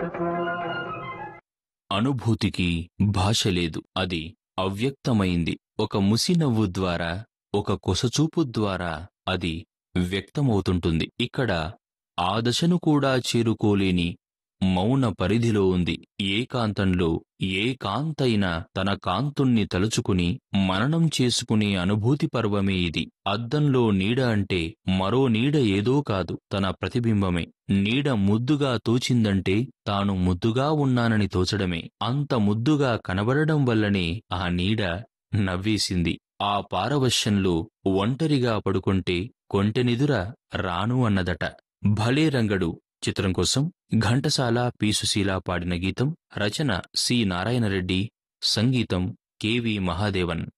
బ్రతుకు అనుభూతికి భాష లేదు అది అవ్యక్తమైంది ఒక ముసినవ్వు ద్వారా ఒక కొసచూపు ద్వారా అది వ్యక్తమవుతుంటుంది ఇక్కడ ఆ దశను కూడా చేరుకోలేని మౌన పరిధిలో ఉంది ఏకాంతంలో ఏ కాంతైనా తన కాంతుణ్ణి తలుచుకుని మననం చేసుకునే అనుభూతి పర్వమే ఇది అద్దంలో నీడ అంటే మరో నీడ ఏదో కాదు తన ప్రతిబింబమే నీడ ముద్దుగా తోచిందంటే తాను ముద్దుగా ఉన్నానని తోచడమే అంత ముద్దుగా కనబడడం వల్లనే ఆ నీడ నవ్వేసింది ఆ పారవశ్యంలో ఒంటరిగా పడుకుంటే కొంటెనిదుర రాను అన్నదట భలే రంగడు చిత్రం కోసం ఘంటసాల పి సుశీల పాడిన గీతం రచన సి నారాయణరెడ్డి సంగీతం కెవి మహాదేవన్